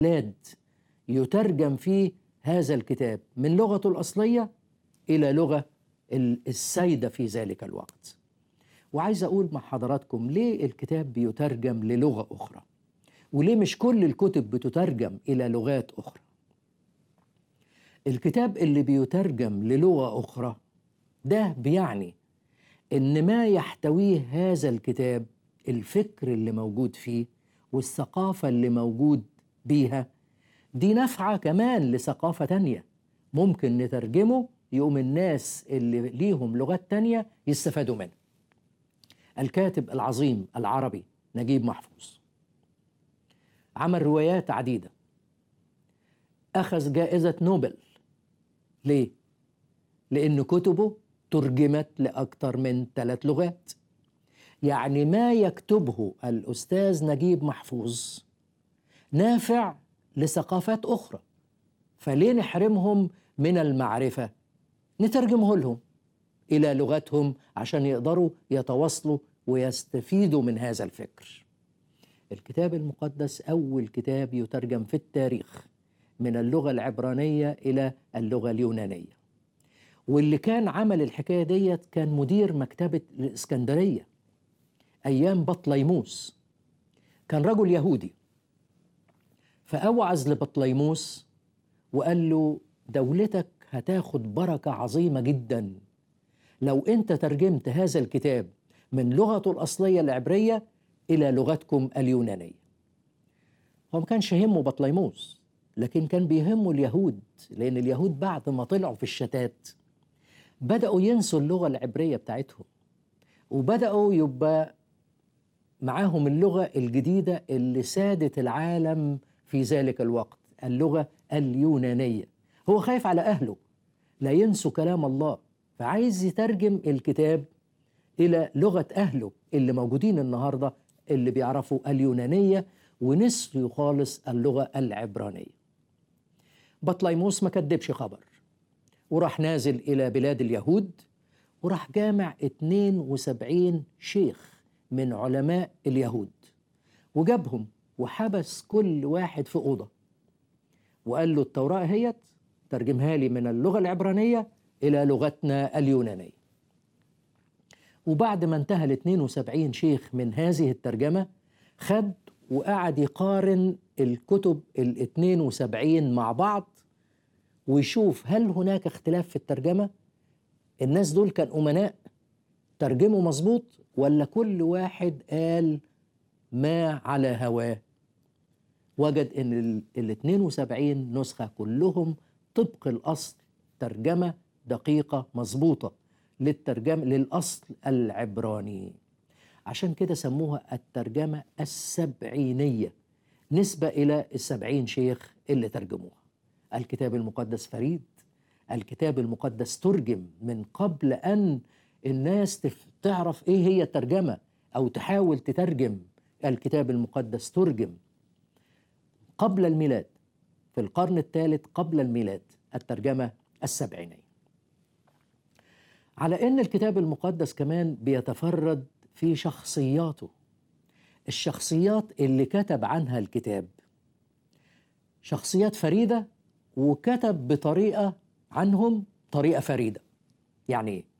بلاد يترجم فيه هذا الكتاب من لغته الأصلية إلى لغة السيدة في ذلك الوقت وعايز أقول مع حضراتكم ليه الكتاب بيترجم للغة أخرى وليه مش كل الكتب بتترجم إلى لغات أخرى الكتاب اللي بيترجم للغة أخرى ده بيعني إن ما يحتويه هذا الكتاب الفكر اللي موجود فيه والثقافة اللي موجود بيها دي نافعة كمان لثقافة تانية ممكن نترجمه يقوم الناس اللي ليهم لغات تانية يستفادوا منه الكاتب العظيم العربي نجيب محفوظ عمل روايات عديدة أخذ جائزة نوبل ليه؟ لأن كتبه ترجمت لأكثر من ثلاث لغات يعني ما يكتبه الأستاذ نجيب محفوظ نافع لثقافات أخرى فليه نحرمهم من المعرفة نترجمه لهم إلى لغتهم عشان يقدروا يتواصلوا ويستفيدوا من هذا الفكر الكتاب المقدس أول كتاب يترجم في التاريخ من اللغة العبرانية إلى اللغة اليونانية واللي كان عمل الحكاية ديت كان مدير مكتبة الإسكندرية أيام بطليموس كان رجل يهودي فأوعز لبطليموس وقال له دولتك هتاخد بركة عظيمة جدا لو أنت ترجمت هذا الكتاب من لغته الأصلية العبرية إلى لغتكم اليونانية هو ما كانش يهمه بطليموس لكن كان بيهمه اليهود لأن اليهود بعد ما طلعوا في الشتات بدأوا ينسوا اللغة العبرية بتاعتهم وبدأوا يبقى معاهم اللغة الجديدة اللي سادت العالم في ذلك الوقت اللغة اليونانية هو خايف على أهله لا ينسوا كلام الله فعايز يترجم الكتاب إلى لغة أهله اللي موجودين النهاردة اللي بيعرفوا اليونانية ونسيوا خالص اللغة العبرانية بطليموس ما كدبش خبر وراح نازل إلى بلاد اليهود وراح جامع 72 شيخ من علماء اليهود وجابهم وحبس كل واحد في أوضة وقال له التوراة هيت ترجمها لي من اللغة العبرانية إلى لغتنا اليونانية وبعد ما انتهى ال 72 شيخ من هذه الترجمة خد وقعد يقارن الكتب ال 72 مع بعض ويشوف هل هناك اختلاف في الترجمة الناس دول كان أمناء ترجموا مظبوط ولا كل واحد قال ما على هواه وجد ان ال 72 نسخة كلهم طبق الأصل ترجمة دقيقة مظبوطة للترجمة للأصل العبراني عشان كده سموها الترجمة السبعينية نسبة إلى السبعين شيخ اللي ترجموها الكتاب المقدس فريد الكتاب المقدس ترجم من قبل أن الناس تعرف إيه هي الترجمة أو تحاول تترجم الكتاب المقدس ترجم قبل الميلاد في القرن الثالث قبل الميلاد الترجمة السبعينية على ان الكتاب المقدس كمان بيتفرد في شخصياته الشخصيات اللي كتب عنها الكتاب شخصيات فريده وكتب بطريقه عنهم طريقه فريده يعني ايه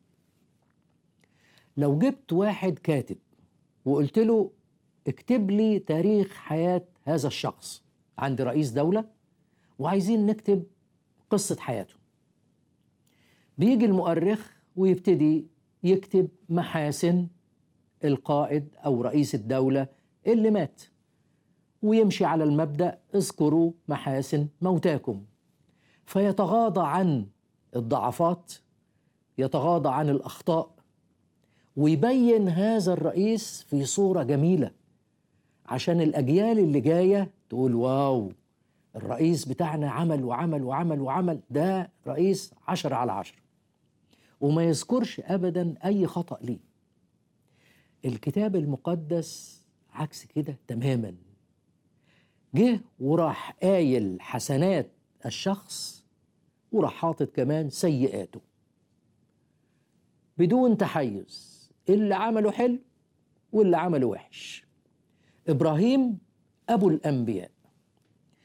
لو جبت واحد كاتب وقلت له اكتب لي تاريخ حياه هذا الشخص عند رئيس دوله وعايزين نكتب قصه حياته بيجي المؤرخ ويبتدي يكتب محاسن القائد او رئيس الدوله اللي مات ويمشي على المبدا اذكروا محاسن موتاكم فيتغاضى عن الضعفات يتغاضى عن الاخطاء ويبين هذا الرئيس في صوره جميله عشان الاجيال اللي جايه تقول واو الرئيس بتاعنا عمل وعمل وعمل وعمل ده رئيس عشرة على عشرة وما يذكرش ابدا اي خطا ليه الكتاب المقدس عكس كده تماما جه وراح قايل حسنات الشخص وراح حاطط كمان سيئاته بدون تحيز اللي عمله حلو واللي عمله وحش ابراهيم ابو الانبياء